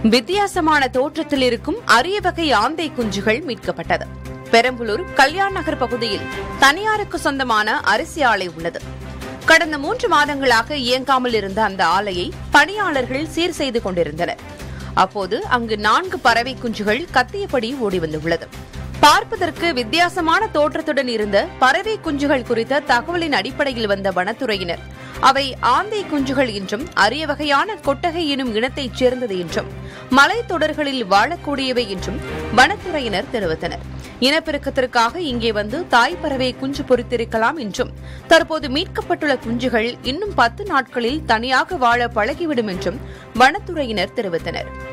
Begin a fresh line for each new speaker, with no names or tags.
வித்தியாசமான தோற்றத்தில் இருக்கும் அரிய வகை ஆந்தை குஞ்சுகள் மீட்கப்பட்டது பெரம்பலூர் கல்யாண் நகர் பகுதியில் தனியாருக்கு சொந்தமான அரிசி ஆலை உள்ளது கடந்த மூன்று மாதங்களாக இயங்காமல் இருந்த அந்த ஆலையை பணியாளர்கள் சீர் செய்து கொண்டிருந்தனர் அப்போது அங்கு நான்கு பறவை குஞ்சுகள் கத்தியபடி ஓடி வந்துள்ளது பார்ப்பதற்கு வித்தியாசமான தோற்றத்துடன் இருந்த பறவை குஞ்சுகள் குறித்த தகவலின் அடிப்படையில் வந்த வனத்துறையினர் அவை ஆந்தை குஞ்சுகள் என்றும் அரிய வகையான கொட்டகை எனும் இனத்தைச் சேர்ந்தது என்றும் மலைத்தொடர்களில் வாழக்கூடியவை என்றும் வனத்துறையினர் தெரிவித்தனர் இனப்பெருக்கத்திற்காக இங்கே வந்து தாய் பறவை குஞ்சு பொறித்திருக்கலாம் என்றும் தற்போது மீட்கப்பட்டுள்ள குஞ்சுகள் இன்னும் பத்து நாட்களில் தனியாக வாழ பழகிவிடும் என்றும் வனத்துறையினர் தெரிவித்தனர்